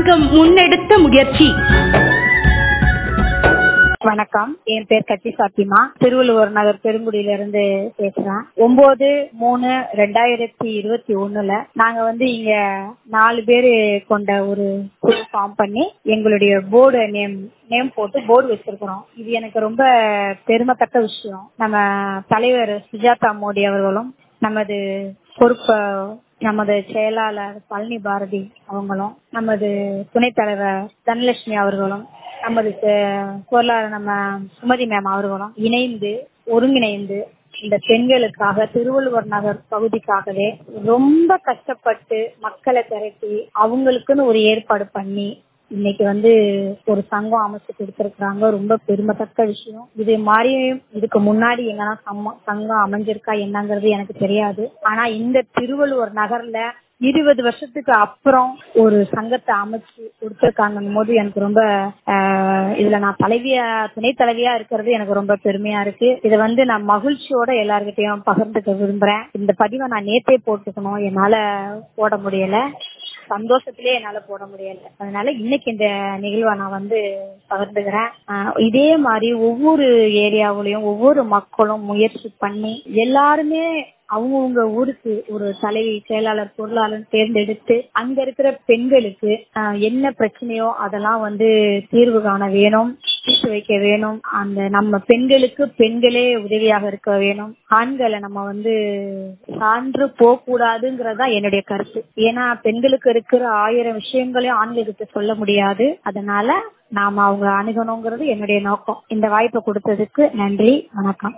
சங்கம் முன்னெடுத்த முயற்சி வணக்கம் என் பேர் கட்சி சாத்திமா திருவள்ளுவர் நகர் பெருங்குடியில இருந்து பேசுறேன் ஒன்பது மூணு ரெண்டாயிரத்தி இருபத்தி ஒண்ணுல நாங்க வந்து இங்க நாலு பேரு கொண்ட ஒரு குழு ஃபார்ம் பண்ணி எங்களுடைய போர்டு நேம் நேம் போட்டு போர்டு வச்சிருக்கிறோம் இது எனக்கு ரொம்ப பெருமைத்தக்க விஷயம் நம்ம தலைவர் சுஜாதா மோடி அவர்களும் நமது பொறுப்ப நமது செயலாளர் பழனி பாரதி அவங்களும் நமது துணைத் தலைவர் தனலட்சுமி அவர்களும் நமது பொருளாளர் நம்ம சுமதி மேம் அவர்களும் இணைந்து ஒருங்கிணைந்து இந்த பெண்களுக்காக திருவள்ளுவர் நகர் பகுதிக்காகவே ரொம்ப கஷ்டப்பட்டு மக்களை திரட்டி அவங்களுக்குன்னு ஒரு ஏற்பாடு பண்ணி இன்னைக்கு வந்து ஒரு சங்கம் அமைச்சு கொடுத்திருக்கிறாங்க ரொம்ப பெருமைத்தக்க விஷயம் இது மாதிரி இதுக்கு முன்னாடி எங்கன்னா சங்கம் அமைஞ்சிருக்கா என்னங்கிறது எனக்கு தெரியாது ஆனா இந்த திருவள்ளுவர் நகர்ல இருபது வருஷத்துக்கு அப்புறம் ஒரு சங்கத்தை அமைச்சு கொடுத்திருக்காங்க போது எனக்கு ரொம்ப இதுல நான் தலைவியா துணை தலைவியா இருக்கிறது எனக்கு ரொம்ப பெருமையா இருக்கு இதை வந்து நான் மகிழ்ச்சியோட எல்லார்கிட்டையும் பகிர்ந்துக்க விரும்புறேன் இந்த பதிவை நான் நேத்தே போட்டுக்கணும் என்னால போட முடியல சந்தோஷத்திலே என்னால போட முடியல அதனால இன்னைக்கு இந்த நிகழ்வை நான் வந்து பகிர்ந்துக்கிறேன் இதே மாதிரி ஒவ்வொரு ஏரியாவிலையும் ஒவ்வொரு மக்களும் முயற்சி பண்ணி எல்லாருமே அவங்கவுங்க ஊருக்கு ஒரு தலைவி செயலாளர் பொருளாளர் தேர்ந்தெடுத்து அங்க இருக்கிற பெண்களுக்கு என்ன பிரச்சனையோ அதெல்லாம் வந்து தீர்வு காண வேணும் தீர்த்து வைக்க வேணும் அந்த நம்ம பெண்களுக்கு பெண்களே உதவியாக இருக்க வேணும் ஆண்களை நம்ம வந்து சான்று போகக்கூடாதுங்கிறதா என்னுடைய கருத்து ஏன்னா பெண்களுக்கு இருக்கிற ஆயிரம் விஷயங்களையும் ஆண்களுக்கு சொல்ல முடியாது அதனால நாம அவங்க அணுகணுங்கிறது என்னுடைய நோக்கம் இந்த வாய்ப்பை கொடுத்ததுக்கு நன்றி வணக்கம்